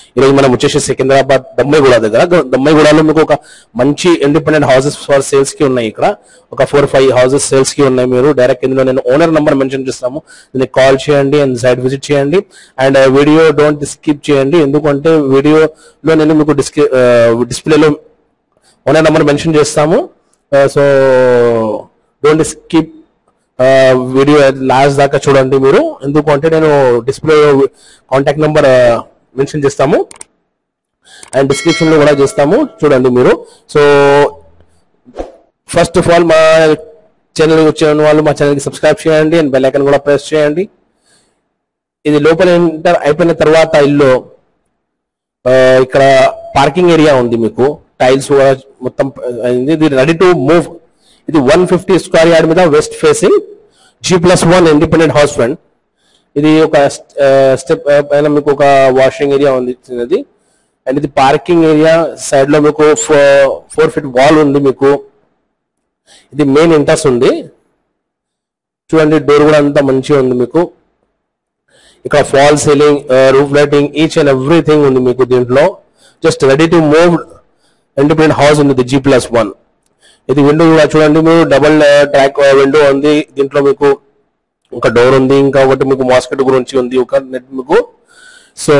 ఈరోజు మనం వచ్చేసి సికింద్రాబాద్ దమ్మైగూడ దగ్గర గ- దమ్మైగూడలో మీకు ఒక మంచి ఇండిపెండెంట్ హౌసెస్ ఫర్ సేల్స్ కి ఉన్నాయి ఇక్కడ ఒక ఫోర్ ఫైవ్ హౌసెస్ సేల్స్ కి ఉన్నాయి మీరు డైరెక్ట్ ఇందులో నేను ఓనర్ నంబర్ మెన్షన్ చేస్తాము దీన్ని కాల్ చేయండి అండ్ సైట్ విజిట్ చేయండి అండ్ వీడియో డోంట్ స్కిప్ చేయండి ఎందుకంటే వీడియోలో నేను మీకు డిస్కి డిస్ప్లేలో ఓనర్ నెంబర్ మెన్షన్ చేస్తాము so don't skip video last దాకా చూడండి మీరు ఎందుకంటే నేను డిస్ప్లే కాంటాక్ట్ నెంబర్ మెన్షన్ చేస్తాము అండ్ డిస్క్రిప్షన్ లో కూడా చేస్తాము చూడండి మీరు సో ఫస్ట్ ఆఫ్ ఆల్ మా ఛానల్ వచ్చిన వాళ్ళు మా ఛానల్ కి సబ్స్క్రైబ్ చేయండి అండ్ బెల్ ఐకన్ కూడా ప్రెస్ చేయండి ఇది లోపల ఎంటర్ అయిపోయిన తర్వాత ఇల్లు ఆ, ఇక్కడ పార్కింగ్ ఏరియా ఉంది మీకు టైల్స్ కూడా మొత్తం అయింది ఇది రెడీ టు మూవ్ ఇది వన్ ఫిఫ్టీ స్క్వేర్ యార్డ్ మీద west facing G plus one independent house front ఇది ఒక స్టెప్ పైన మీకు ఒక వాషింగ్ ఏరియా ఉంది చిన్నది అండ్ ఇది పార్కింగ్ ఏరియా సైడ్ లో మీకు ఫోర్ ఫీట్ వాల్ ఉంది మీకు ఇది మెయిన్ ఎంట్రన్స్ ఉంది చూడండి డోర్ కూడా అంతా మంచిగా ఉంది మీకు ఇక్కడ fall ceiling roof lighting each and everything ఉంది మీకు దీంట్లో just ready to move independent house ఉంది జీ ప్లస్ వన్ ఇది విండో కూడా చూడండి మీరు డబల్ ట్రాక్ విండో ఉంది దీంట్లో మీకు ఒక డోర్ ఉంది ఇంకా ఒకటి మీకు మాస్కెట్ గురించి ఉంది ఒక నెట్ మీకు సో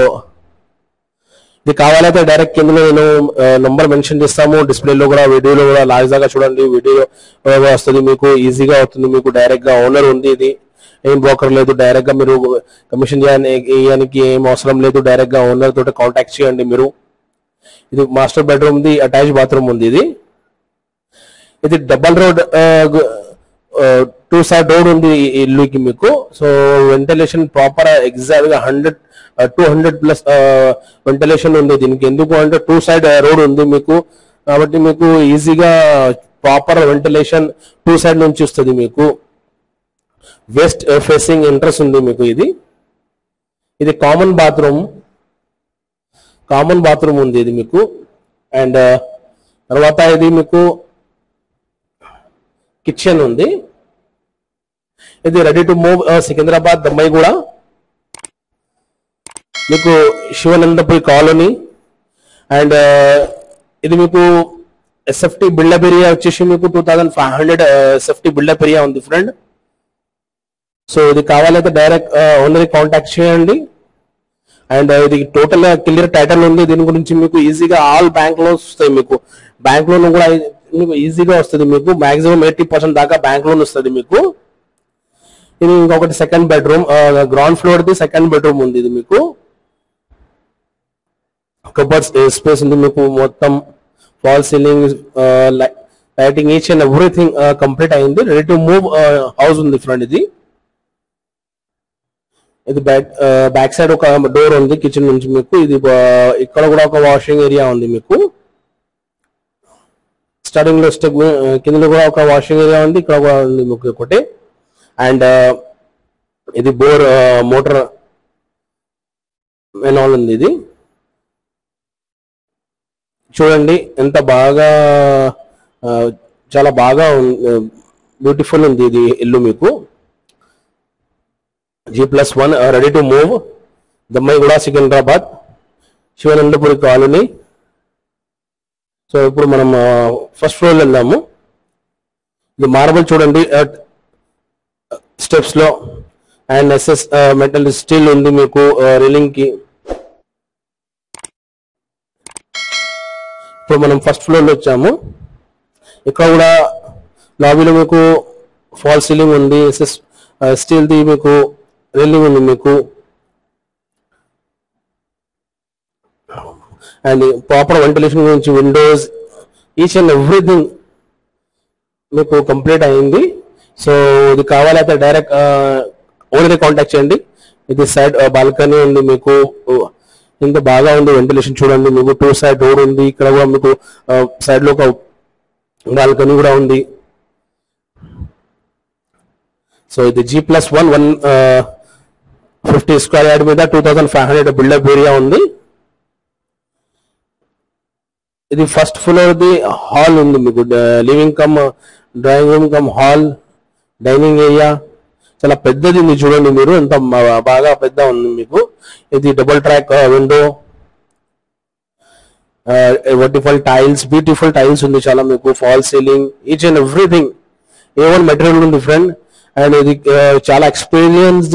ఇది కావాలైతే డైరెక్ట్ కిందలో నేను నంబర్ మెన్షన్ చేస్తాము డిస్ప్లేలో కూడా వీడియోలో కూడా లాస్ట్ దాకా చూడండి వీడియో వస్తుంది మీకు ఈజీగా అవుతుంది మీకు డైరెక్ట్ గా ఓనర్ ఉంది ఇది ఏం బ్రోకర్ లేదు డైరెక్ట్ గా మీరు కమిషన్ చేయడానికి ఏం అవసరం లేదు డైరెక్ట్ గా ఓనర్ తోటి కాంటాక్ట్ చేయండి మీరు ఇది మాస్టర్ బెడ్రూమ్ ది అటాచ్ బాత్రూమ్ ఉంది ఇది ఇది double road two side road ఉంది ఈ ఇల్లుకి మీకు సో వెంటిలేషన్ ప్రాపర్ ఎగ్జాక్ట్ గా hundred two hundred plus ventilation ఉంది దీనికి ఎందుకు అంటే టూ సైడ్ రోడ్ ఉంది మీకు కాబట్టి మీకు ఈజీగా ప్రాపర్ వెంటిలేషన్ టూ సైడ్ నుంచి వస్తుంది మీకు వెస్ట్ ఫేసింగ్ ఇంట్రెస్ట్ ఉంది మీకు ఇది ఇది కామన్ బాత్రూమ్ కామన్ బాత్రూమ్ ఉంది ఇది మీకు అండ్ తర్వాత ఇది మీకు కిచెన్ ఉంది ఇది ready to move Secunderabad Dammai కూడా మీకు శివనందపురి కాలనీ అండ్ ఇది మీకు ఎస్ఎఫ్టి బిల్డప్ ఏరియా వచ్చేసి మీకు two thousand five hundred SFT buildup area ఉంది ఫ్రెండ్ సో ఇది కావాలైతే డైరెక్ట్ ఓనర్ కాంటాక్ట్ చేయండి అండ్ ఇది టోటల్ క్లియర్ టైటిల్ ఉంది దీని గురించి మీకు ఈజీగా ఆల్ బ్యాంక్ లోన్స్ వస్తాయి మీకు బ్యాంక్ లోన్ కూడా మీకు ఈజీగా వస్తుంది మీకు మాక్సిమం ఎయిటీ పర్సెంట్ దాకా బ్యాంక్ లోన్ వస్తుంది మీకు ఇది ఇంకొకటి సెకండ్ బెడ్రూమ్ గ్రౌండ్ ఫ్లోర్ ది సెకండ్ బెడ్రూమ్ ఉంది ఇది మీకు కబర్స్ స్పేస్ ఉంది మీకు మొత్తం fall ceiling lighting each and everything complete అయింది రెడీ టు మూవ్ హౌస్ ఉంది ఫ్రెండ్ ఇది ఇది బ్యాక్ బ్యాక్ సైడ్ ఒక డోర్ ఉంది కిచెన్ నుంచి మీకు ఇది బా- ఇక్కడ కూడా ఒక వాషింగ్ ఏరియా ఉంది మీకు స్టార్టింగ్ లో స్టెప్ కింద కూడా ఒక వాషింగ్ ఏరియా ఉంది ఇక్కడ కూడా ఉంది మీకు ఒకటి అండ్ ఇది బోర్ మోటార్ మెనాల్ ఉంది ఇది చూడండి ఎంత బాగా ఆ, చాలా బాగా బ్యూటిఫుల్ ఉంది ఇది ఇల్లు మీకు G plus one ready to move Dammaiguda Secunderabad Shivanandapuri colony so ఇప్పుడు మనం ఫస్ట్ ఫ్లోర్ వెళ్దాము ఇది మార్బల్ చూడండి స్టెప్స్ లో అండ్ ఎస్ఎస్ మెటల్ స్టీల్ ఉంది మీకు రీలింగ్ కి ఇప్పుడు మనం ఫస్ట్ ఫ్లోర్ లో వచ్చాము ఇక్కడ కూడా లాబీలో మీకు ఫాల్ సీలింగ్ ఉంది ఎస్ఎస్ స్టీల్ ది మీకు రీలింగ్ ఉంది మీకు అండ్ ప్రాపర్ వెంటిలేషన్ గురించి విండోస్ ఈచ్ అండ్ ఎవ్రీథింగ్ మీకు కంప్లీట్ అయింది సో ఇది కావాలైతే డైరెక్ట్ ఓనర్ కాంటాక్ట్ చేయండి ఇది సైడ్ బాల్కనీ ఉంది మీకు ఇంత బాగా ఉంది వెంటిలేషన్ చూడండి మీకు టూ సైడ్ డోర్ ఉంది ఇక్కడ కూడా మీకు సైడ్ లో ఒక బాల్కనీ కూడా ఉంది సో ఇది G plus one one fifty square yard మీద two thousand five hundred buildup area ఉంది ఇది ఫస్ట్ ఫ్లోర్ ది హాల్ ఉంది మీకు living cum drawing room cum hall dining area చాలా పెద్దది ఉంది చూడండి మీరు ఎంత మ- బాగా పెద్ద ఉంది మీకు ఇది డబుల్ ట్రాక్ విండో వర్టిఫల్ టైల్స్ బ్యూటిఫుల్ టైల్స్ ఉంది చాలా మీకు fall ceiling each and everything A one material ఉంది ఫ్రెండ్ అండ్ ఇది uh, చాలా ఎక్స్పీరియన్స్డ్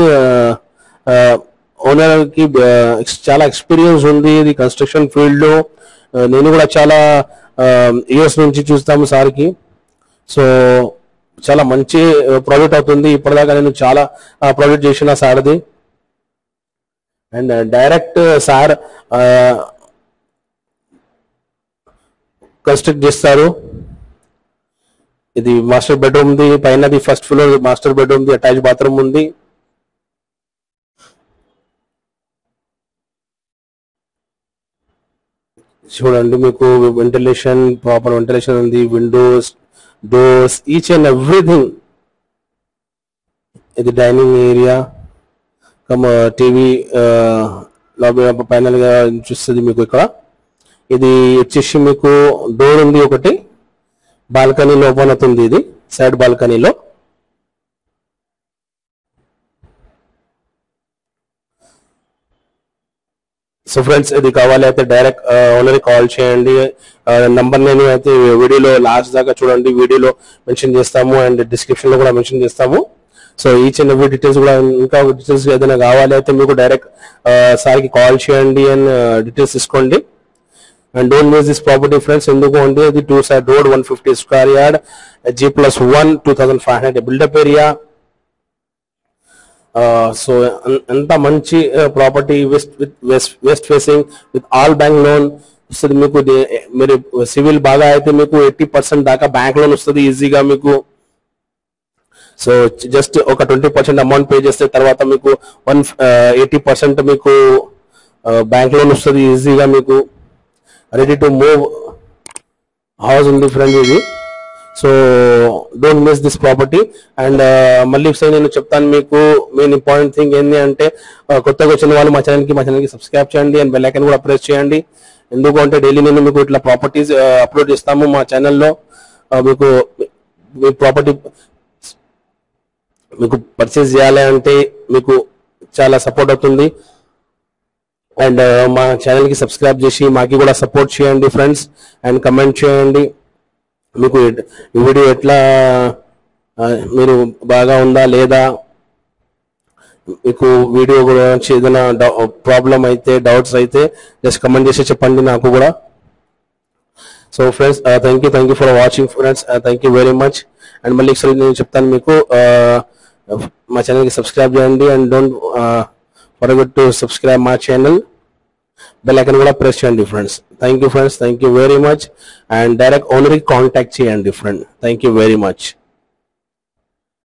ఓనర్ కి uh, ex- చాలా ఎక్స్పీరియన్స్ ఉంది ఇది కన్స్ట్రక్షన్ ఫీల్డ్ లో Uh, నేను కూడా చాలా ఇయర్స్ నుంచి చూస్తాము సార్కి సో చాలా మంచి ప్రాజెక్ట్ అవుతుంది ఇప్పటిదాకా నేను చాలా ప్రాజెక్ట్ చేసిన సార్ది అండ్ డైరెక్ట్ సార్ కన్స్ట్రక్ట్ చేస్తారు ఇది మాస్టర్ బెడ్రూమ్ ది పైనది ఫస్ట్ ఫ్లోర్ మాస్టర్ బెడ్రూమ్ ది అటాచ్ బాత్రూమ్ ఉంది చూడండి మీకు వెంటిలేషన్ ప్రాపర్ వెంటిలేషన్ ఉంది windows doors each and everything ఇది dining area cum TV lobby final గా చూస్తుంది మీకు ఇక్కడ ఇది వచ్చేసి మీకు డోర్ ఉంది ఒకటి బాల్కనీలో ఓపెన్ అవుతుంది ఇది సైడ్ బాల్కనీలో సో ఫ్రెండ్స్ ఇది కావాలి అయితే డైరెక్ట్ ఓనర్ కాల్ చేయండి నంబర్ నేను అయితే వీడియోలో లాస్ట్ దాకా చూడండి వీడియోలో మెన్షన్ చేస్తాము అండ్ డిస్క్రిప్షన్ లో కూడా మెన్షన్ చేస్తాము so each and every details కూడా ఇంకా డీటెయిల్స్ ఏదైనా కావాలి అయితే మీకు డైరెక్ట్ సార్కి కాల్ చేయండి అండ్ డీటెయిల్స్ తీసుకోండి and don't miss this property friends ఎందుకు అంటే ఇది two side road one fifty square yard G plus one two thousand five hundred buildup area so ఎంత మంచి property west with west west facing with all bank loan వస్తుంది మీకు ది- మీరు civil బాగా అయితే మీకు ఎయిటీ పర్సెంట్ దాకా బ్యాంక్ లోన్ వస్తుంది ఈజీగా మీకు సో జస్ట్ ఒక ట్వంటీ పర్సెంట్ అమౌంట్ పే చేస్తే తర్వాత మీకు వన్ ఎయిటీ పర్సెంట్ మీకు బ్యాంక్ లోన్ వస్తుంది ఈజీగా మీకు రెడీ టు మూవ్ హౌస్ ఉంది ఫ్రెండ్ ఇది so don't miss this property and మళ్ళీ ఒకసారి నేను చెప్తాను మీకు మెయిన్ ఇంపార్టెంట్ థింగ్ ఏంటి అంటే uh, కొత్తగా వచ్చిన వాళ్ళు మా ఛానల్కి మా ఛానల్కి సబ్స్క్రైబ్ చేయండి అండ్ బెల్ ఐకన్ కూడా ప్రెస్ చేయండి ఎందుకు అంటే డైలీ నేను మీకు ఇట్లా ప్రాపర్టీస్ అప్లోడ్ చేస్తాము మా ఛానల్లో మీకు మీ ప్రాపర్టీ మీకు పర్చేస్ చేయాలి అంటే మీకు చాలా సపోర్ట్ అవుతుంది అండ్ మా ఛానల్ కి సబ్స్క్రైబ్ చేసి మాకి కూడా సపోర్ట్ చేయండి ఫ్రెండ్స్ అండ్ కమెంట్ చేయండి మీకు ఎట్- ఈ వీడియో ఎట్లా ఆ, మీరు బాగా ఉందా లేదా మీకు వీడియో గురించి ఏదైనా ప్రాబ్లం అయితే డౌట్స్ అయితే జస్ట్ కమెంట్ చేసి చెప్పండి నాకు కూడా so friends thank you thank you for watching friends thank you very much and మళ్ళీ ఒకసారి నేను చెప్తాను మీకు uh, మా ఛానల్కి సబ్స్క్రైబ్ చేయండి and don't forget to subscribe మా ఛానల్ బెల్ ఐకన్ కూడా ప్రెస్ చేయండి friends thank you friends thank you very much and direct ఓనర్కి కాంటాక్ట్ చేయండి friend thank you very much